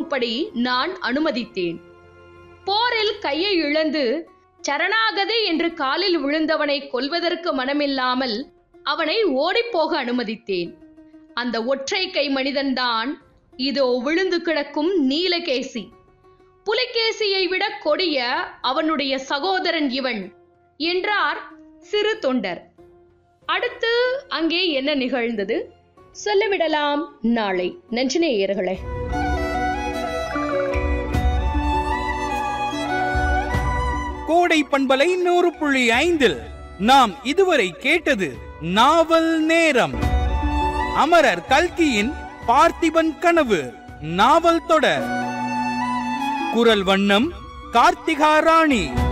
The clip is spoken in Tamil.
கூறும்படி நான் அனுமதித்தேன் போரில் கையை இழந்து சரணாகதி என்று காலில் விழுந்தவனை கொல்வதற்கு மனமில்லாமல் அவனை ஓடிப்போக அனுமதித்தேன் அந்த ஒற்றை கை மனிதன்தான் இதோ விழுந்து கிடக்கும் நீலகேசி புலிகேசியை விட கொடிய அவனுடைய சகோதரன் இவன் என்றார் சிறு தொண்டர் அடுத்து அங்கே என்ன நிகழ்ந்தது சொல்லிவிடலாம் நாளை நெஞ்சநேயர்களே கோடை பண்பலை நூறு புள்ளி ஐந்தில் நாம் இதுவரை கேட்டது நாவல் நேரம் அமரர் கல்கியின் பார்த்திபன் கனவு நாவல் தொடர் குரல் வண்ணம் கார்த்திகா ராணி